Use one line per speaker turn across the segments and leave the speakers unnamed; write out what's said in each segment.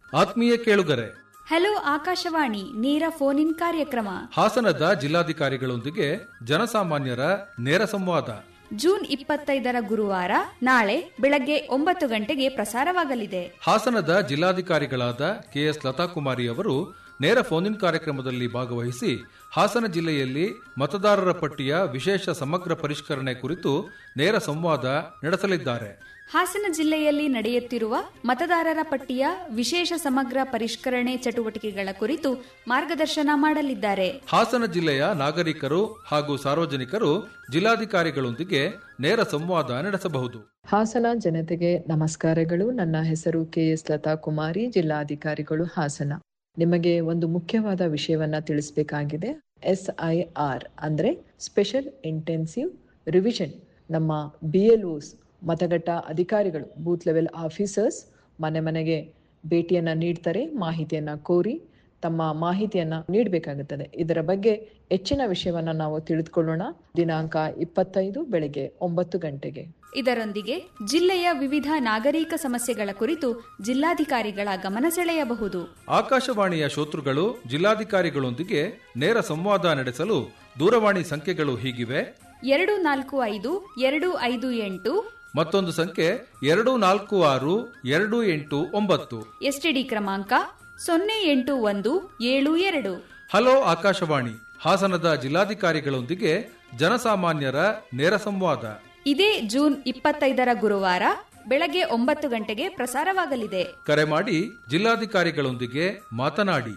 ಆತ್ಮೀಯ ಕೇಳುಗರೆ
ಹಲೋ ಆಕಾಶವಾಣಿ ನೇರ ಫೋನ್ ಇನ್ ಕಾರ್ಯಕ್ರಮ
ಹಾಸನದ ಜಿಲ್ಲಾಧಿಕಾರಿಗಳೊಂದಿಗೆ ಜನಸಾಮಾನ್ಯರ ನೇರ ಸಂವಾದ
ಜೂನ್ ಇಪ್ಪತ್ತೈದರ ಗುರುವಾರ ನಾಳೆ ಬೆಳಗ್ಗೆ ಒಂಬತ್ತು ಗಂಟೆಗೆ ಪ್ರಸಾರವಾಗಲಿದೆ
ಹಾಸನದ ಜಿಲ್ಲಾಧಿಕಾರಿಗಳಾದ ಕೆಎಸ್ ಲತಾಕುಮಾರಿ ಅವರು ನೇರ ಫೋನ್ ಇನ್ ಕಾರ್ಯಕ್ರಮದಲ್ಲಿ ಭಾಗವಹಿಸಿ ಹಾಸನ ಜಿಲ್ಲೆಯಲ್ಲಿ ಮತದಾರರ ಪಟ್ಟಿಯ ವಿಶೇಷ ಸಮಗ್ರ ಪರಿಷ್ಕರಣೆ ಕುರಿತು ನೇರ ಸಂವಾದ ನಡೆಸಲಿದ್ದಾರೆ
ಹಾಸನ ಜಿಲ್ಲೆಯಲ್ಲಿ ನಡೆಯುತ್ತಿರುವ ಮತದಾರರ ಪಟ್ಟಿಯ ವಿಶೇಷ ಸಮಗ್ರ ಪರಿಷ್ಕರಣೆ ಚಟುವಟಿಕೆಗಳ ಕುರಿತು ಮಾರ್ಗದರ್ಶನ ಮಾಡಲಿದ್ದಾರೆ
ಹಾಸನ ಜಿಲ್ಲೆಯ ನಾಗರಿಕರು ಹಾಗೂ ಸಾರ್ವಜನಿಕರು ಜಿಲ್ಲಾಧಿಕಾರಿಗಳೊಂದಿಗೆ ನೇರ ಸಂವಾದ ನಡೆಸಬಹುದು
ಹಾಸನ ಜನತೆಗೆ ನಮಸ್ಕಾರಗಳು ನನ್ನ ಹೆಸರು ಕೆ ಎಸ್ ಲತಾ ಕುಮಾರಿ ಜಿಲ್ಲಾಧಿಕಾರಿಗಳು ಹಾಸನ ನಿಮಗೆ ಒಂದು ಮುಖ್ಯವಾದ ವಿಷಯವನ್ನ ತಿಳಿಸಬೇಕಾಗಿದೆ ಎಸ್ ಐ ಆರ್ ಅಂದ್ರೆ ಸ್ಪೆಷಲ್ ಇಂಟೆನ್ಸಿವ್ ರಿವಿಷನ್ ನಮ್ಮ ಬಿ ಎಲ್ ಓಸ್ ಮತಗಟ್ಟ ಅಧಿಕಾರಿಗಳು ಬೂತ್ ಲೆವೆಲ್ ಆಫೀಸರ್ಸ್ ಮನೆ ಮನೆಗೆ ಭೇಟಿಯನ್ನ ನೀಡ್ತಾರೆ ಮಾಹಿತಿಯನ್ನ ಕೋರಿ ತಮ್ಮ ಮಾಹಿತಿಯನ್ನ ನೀಡಬೇಕಾಗುತ್ತದೆ ಇದರ ಬಗ್ಗೆ ಹೆಚ್ಚಿನ ವಿಷಯವನ್ನ ನಾವು ತಿಳಿದುಕೊಳ್ಳೋಣ ದಿನಾಂಕ ಇಪ್ಪತ್ತೈದು ಬೆಳಗ್ಗೆ ಒಂಬತ್ತು ಗಂಟೆಗೆ
ಇದರೊಂದಿಗೆ ಜಿಲ್ಲೆಯ ವಿವಿಧ ನಾಗರಿಕ ಸಮಸ್ಯೆಗಳ ಕುರಿತು ಜಿಲ್ಲಾಧಿಕಾರಿಗಳ ಗಮನ ಸೆಳೆಯಬಹುದು
ಆಕಾಶವಾಣಿಯ ಶ್ರೋತೃಗಳು ಜಿಲ್ಲಾಧಿಕಾರಿಗಳೊಂದಿಗೆ ನೇರ ಸಂವಾದ ನಡೆಸಲು ದೂರವಾಣಿ ಸಂಖ್ಯೆಗಳು ಹೀಗಿವೆ
ಎರಡು ನಾಲ್ಕು ಐದು ಎರಡು ಐದು ಎಂಟು
ಮತ್ತೊಂದು ಸಂಖ್ಯೆ ಎರಡು ನಾಲ್ಕು ಆರು ಎರಡು ಎಂಟು ಒಂಬತ್ತು
ಎಸ್ಟಿಡಿ ಕ್ರಮಾಂಕ ಸೊನ್ನೆ ಎಂಟು ಒಂದು ಏಳು ಎರಡು
ಹಲೋ ಆಕಾಶವಾಣಿ ಹಾಸನದ ಜಿಲ್ಲಾಧಿಕಾರಿಗಳೊಂದಿಗೆ ಜನಸಾಮಾನ್ಯರ ನೇರ ಸಂವಾದ
ಇದೇ ಜೂನ್ ಇಪ್ಪತ್ತೈದರ ಗುರುವಾರ ಬೆಳಗ್ಗೆ ಒಂಬತ್ತು ಗಂಟೆಗೆ ಪ್ರಸಾರವಾಗಲಿದೆ
ಕರೆ ಮಾಡಿ ಜಿಲ್ಲಾಧಿಕಾರಿಗಳೊಂದಿಗೆ ಮಾತನಾಡಿ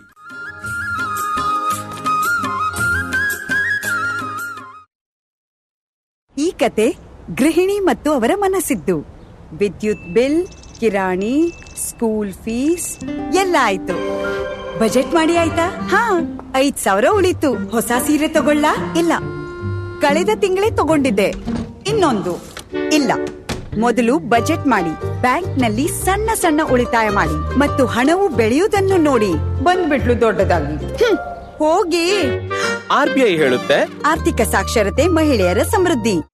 ಈ ಕತೆ ಗೃಹಿಣಿ ಮತ್ತು ಅವರ ಮನಸ್ಸಿದ್ದು ವಿದ್ಯುತ್ ಬಿಲ್ ಕಿರಾಣಿ ಸ್ಕೂಲ್ ಫೀಸ್ ಎಲ್ಲ ಆಯ್ತು ಬಜೆಟ್ ಮಾಡಿ ಆಯ್ತಾ ಹಾ ಐದ್ ಸಾವಿರ ಉಳಿತು ಹೊಸ ಸೀರೆ ತಗೊಳ್ಳ ಇಲ್ಲ ಕಳೆದ ತಿಂಗಳೇ ತಗೊಂಡಿದ್ದೆ ಇನ್ನೊಂದು ಇಲ್ಲ ಮೊದಲು ಬಜೆಟ್ ಮಾಡಿ ಬ್ಯಾಂಕ್ನಲ್ಲಿ ಸಣ್ಣ ಸಣ್ಣ ಉಳಿತಾಯ ಮಾಡಿ ಮತ್ತು ಹಣವು ಬೆಳೆಯುವುದನ್ನು ನೋಡಿ ಬಂದ್ಬಿಟ್ಲು ದೊಡ್ಡದಾಗಿ ಹ್ಮ್, ಹೋಗಿ
ಆರ್ ಬಿ ಐ ಹೇಳುತ್ತೆ
ಆರ್ಥಿಕ ಸಾಕ್ಷರತೆ ಮಹಿಳೆಯರ ಸಮೃದ್ಧಿ